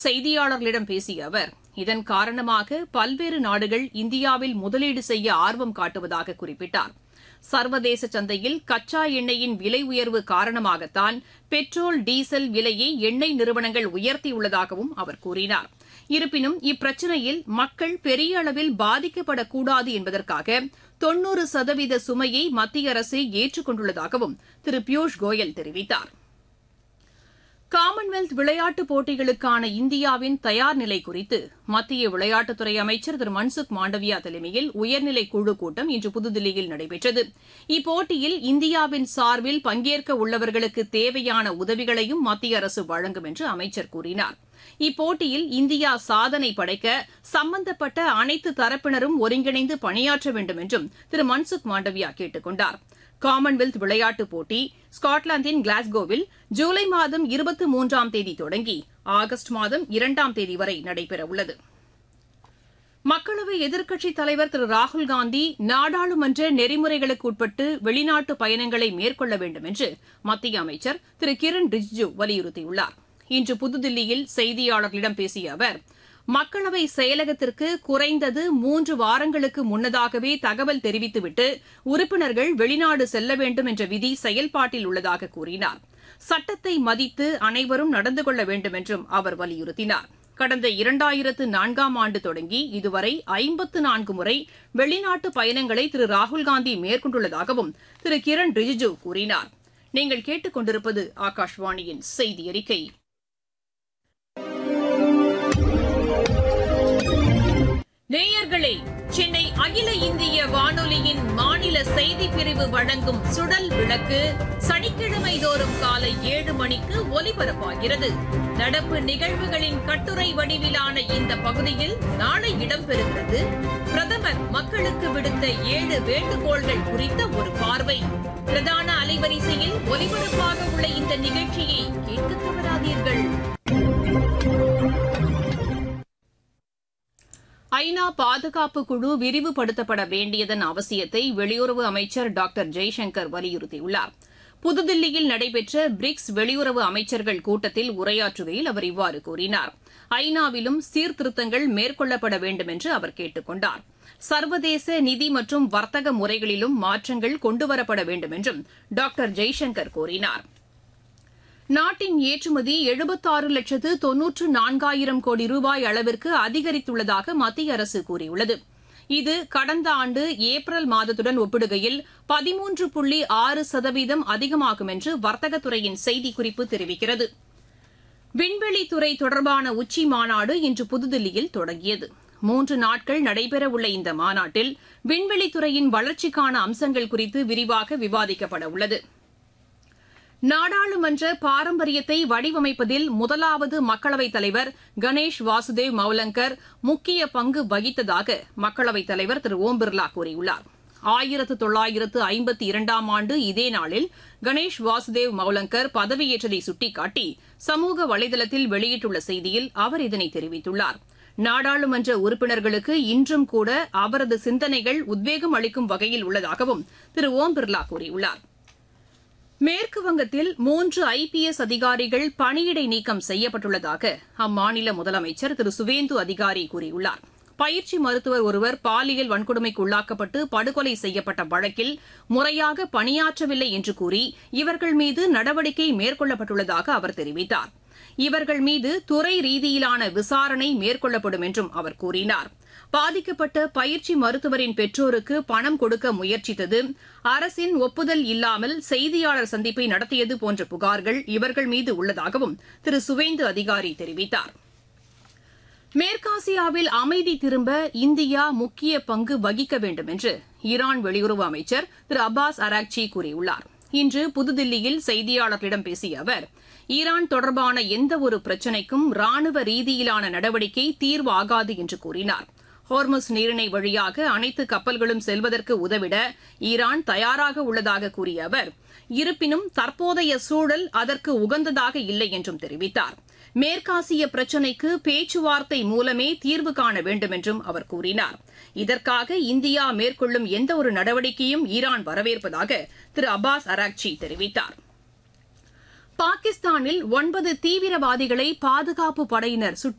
செய்தியாளர்களிடம் பேசிய அவர் இதன் காரணமாக பல்வேறு நாடுகள் இந்தியாவில் முதலீடு செய்ய ஆர்வம் காட்டுவதாக குறிப்பிட்டார் சர்வதேச சந்தையில் கச்சா எண்ணெயின் விலை உயர்வு காரணமாகத்தான் பெட்ரோல் டீசல் விலையை எண்ணெய் நிறுவனங்கள் உயர்த்தியுள்ளதாகவும் அவர் கூறினார் இருப்பினும் இப்பிரச்சினையில் மக்கள் பெரிய அளவில் பாதிக்கப்படக்கூடாது என்பதற்காக தொன்னூறு சதவீத சுமையை மத்திய அரசு ஏற்றுக் கொண்டுள்ளதாகவும் திரு பியூஷ் கோயல் தெரிவித்தார் காமன்வெல்த் விளையாட்டுப் போட்டிகளுக்கான இந்தியாவின் தயார் நிலை குறித்து மத்திய விளையாட்டுத்துறை அமைச்சர் திரு மன்சுக் மாண்டவியா தலைமையில் உயர்நிலை குழு கூட்டம் இன்று புதுதில்லியில் நடைபெற்றது இப்போட்டியில் இந்தியாவின் சார்பில் பங்கேற்க உள்ளவர்களுக்கு தேவையான உதவிகளையும் மத்திய அரசு வழங்கும் என்று அமைச்சர் கூறினார் இப்போட்டியில் இந்தியா சாதனை படைக்க சம்பந்தப்பட்ட அனைத்து தரப்பினரும் ஒருங்கிணைந்து பணியாற்ற வேண்டும் என்றும் திரு மன்சுக் மாண்டவியா கேட்டுக் கொண்டார் காமன்வெல்த் விளையாட்டுப் போட்டி ஸ்காட்லாந்தின் கிளாஸ்கோவில் ஜூலை மாதம் இருபத்தி மூன்றாம் தேதி தொடங்கி ஆகஸ்ட் மாதம் இரண்டாம் தேதி வரை நடைபெறவுள்ளது மக்களவை எதிர்க்கட்சித் தலைவர் திரு ராகுல்காந்தி நாடாளுமன்ற நெறிமுறைகளுக்கு உட்பட்டு வெளிநாட்டு பயணங்களை மேற்கொள்ள வேண்டும் என்று மத்திய அமைச்சர் திரு கிரண் ரிஜிஜு வலியுறுத்தியுள்ளார் இன்று புதுதில்லியில் செய்தியாளர்களிடம் பேசிய அவர் மக்களவை செயலகத்திற்கு குறைந்தது மூன்று வாரங்களுக்கு முன்னதாகவே தகவல் தெரிவித்துவிட்டு உறுப்பினர்கள் வெளிநாடு செல்ல வேண்டும் என்ற விதி செயல்பாட்டில் உள்ளதாக கூறினார் சட்டத்தை மதித்து அனைவரும் நடந்து கொள்ள வேண்டும் என்றும் அவர் வலியுறுத்தினார் கடந்த இரண்டாயிரத்து நான்காம் ஆண்டு தொடங்கி இதுவரை ஐம்பத்து நான்கு முறை வெளிநாட்டு பயணங்களை திரு ராகுல்காந்தி மேற்கொண்டுள்ளதாகவும் திரு கிரண் ரிஜிஜு கூறினார் நீங்கள் கேட்டுக் கொண்டிருப்பது ஆகாஷ்வாணியின் செய்தி அறிக்கை நேயர்களே சென்னை அகில இந்திய வானொலியின் மாநில செய்தி பிரிவு வழங்கும் சுடல் விளக்கு சனிக்கிழமை தோறும் காலை ஏழு மணிக்கு ஒலிபரப்பாகிறது நடப்பு நிகழ்வுகளின் கட்டுரை வடிவிலான இந்த பகுதியில் நாளை இடம்பெறுகிறது பிரதமர் மக்களுக்கு விடுத்த ஏழு வேண்டுகோள்கள் குறித்த ஒரு பார்வை பிரதான அலைவரிசையில் ஒலிபரப்பாக உள்ள இந்த நிகழ்ச்சியை கேட்க தவறாதீர்கள் ஐநா பாதுகாப்பு குழு விரிவுபடுத்தப்பட வேண்டியதன் அவசியத்தை வெளியுறவு அமைச்சர் டாக்டர் ஜெய்சங்கர் வலியுறுத்தியுள்ளார் புதுதில்லியில் நடைபெற்ற பிரிக்ஸ் வெளியுறவு அமைச்சர்கள் கூட்டத்தில் உரையாற்றுகையில் அவர் இவ்வாறு கூறினார் ஐநாவிலும் சீர்திருத்தங்கள் மேற்கொள்ளப்பட வேண்டும் என்று அவர் கேட்டுக் கொண்டார் சர்வதேச நிதி மற்றும் வர்த்தக முறைகளிலும் மாற்றங்கள் கொண்டுவரப்பட வேண்டும் என்றும் டாக்டர் ஜெய்சங்கர் கூறினார் நாட்டின் ஏற்றுமதி எழுபத்தாறு லட்சத்து தொன்னூற்று நான்காயிரம் கோடி ரூபாய் அளவிற்கு அதிகரித்துள்ளதாக மத்திய அரசு கூறியுள்ளது இது கடந்த ஆண்டு ஏப்ரல் மாதத்துடன் ஒப்பிடுகையில் பதிமூன்று புள்ளி ஆறு சதவீதம் அதிகமாகும் என்று வர்த்தகத்துறையின் செய்திக்குறிப்பு தெரிவிக்கிறது விண்வெளித்துறை தொடர்பான உச்சி மாநாடு இன்று புதுதில்லியில் தொடங்கியது மூன்று நாட்கள் நடைபெறவுள்ள இந்த மாநாட்டில் விண்வெளித்துறையின் வளர்ச்சிக்கான அம்சங்கள் குறித்து விரிவாக விவாதிக்கப்பட உள்ளது நாடாளுமன்ற பாரம்பரியத்தை வடிவமைப்பதில் முதலாவது மக்களவைத் தலைவர் கணேஷ் வாசுதேவ் மௌலங்கர் முக்கிய பங்கு வகித்ததாக மக்களவைத் தலைவர் திரு ஓம் பிர்லா கூறியுள்ளார் ஆயிரத்து தொள்ளாயிரத்து ஐம்பத்தி இரண்டாம் ஆண்டு இதே நாளில் கணேஷ் வாசுதேவ் மௌலங்கர் பதவியேற்றதை சுட்டிக்காட்டி சமூக வலைதளத்தில் வெளியிட்டுள்ள செய்தியில் அவர் இதனை தெரிவித்துள்ளார் நாடாளுமன்ற உறுப்பினர்களுக்கு இன்றும் கூட அவரது சிந்தனைகள் உத்வேகம் அளிக்கும் வகையில் உள்ளதாகவும் திரு ஓம் பிர்லா கூறியுள்ளார் மேற்கு வங்கத்தில் மூன்று ஐபிஎஸ் அதிகாரிகள் பணியிடை நீக்கம் செய்யப்பட்டுள்ளதாக அம்மாநில முதலமைச்சர் திரு சுவேந்து அதிகாரி கூறியுள்ளார் பயிற்சி மருத்துவர் ஒருவர் பாலியல் வன்கொடுமைக்கு உள்ளாக்கப்பட்டு படுகொலை செய்யப்பட்ட வழக்கில் முறையாக பணியாற்றவில்லை என்று கூறி இவர்கள் மீது நடவடிக்கை மேற்கொள்ளப்பட்டுள்ளதாக அவர் தெரிவித்தார் இவர்கள் மீது துறை ரீதியிலான விசாரணை மேற்கொள்ளப்படும் என்றும் அவர் கூறினார் பாதிக்கப்பட்ட பயிற்சி மருத்துவரின் பெற்றோருக்கு பணம் கொடுக்க முயற்சித்தது அரசின் ஒப்புதல் இல்லாமல் செய்தியாளர் சந்திப்பை நடத்தியது போன்ற புகார்கள் இவர்கள் மீது உள்ளதாகவும் திரு சுவேந்து அதிகாரி தெரிவித்தார் மேற்காசியாவில் அமைதி திரும்ப இந்தியா முக்கிய பங்கு வகிக்க வேண்டும் என்று ஈரான் வெளியுறவு அமைச்சர் திரு அப்பாஸ் அராக்சி கூறியுள்ளார் இன்று புதுதில்லியில் செய்தியாளர்களிடம் பேசிய அவர் ஈரான் தொடர்பான எந்தவொரு பிரச்சினைக்கும் ராணுவ ரீதியிலான நடவடிக்கை தீர்வாகாது என்று கூறினார் ஹோர்முஸ் நீரிணை வழியாக அனைத்து கப்பல்களும் செல்வதற்கு உதவிட ஈரான் தயாராக உள்ளதாக கூறிய அவர் இருப்பினும் தற்போதைய சூழல் அதற்கு உகந்ததாக இல்லை என்றும் தெரிவித்தார் மேற்காசிய பிரச்சினைக்கு பேச்சுவார்த்தை மூலமே தீர்வு காண வேண்டும் என்றும் அவர் கூறினார் இதற்காக இந்தியா மேற்கொள்ளும் எந்தவொரு நடவடிக்கையும் ஈரான் வரவேற்பதாக திரு அப்பாஸ் அராக்சி தெரிவித்தார் பாகிஸ்தானில் ஒன்பது தீவிரவாதிகளை பாதுகாப்பு படையினர் சுட்டு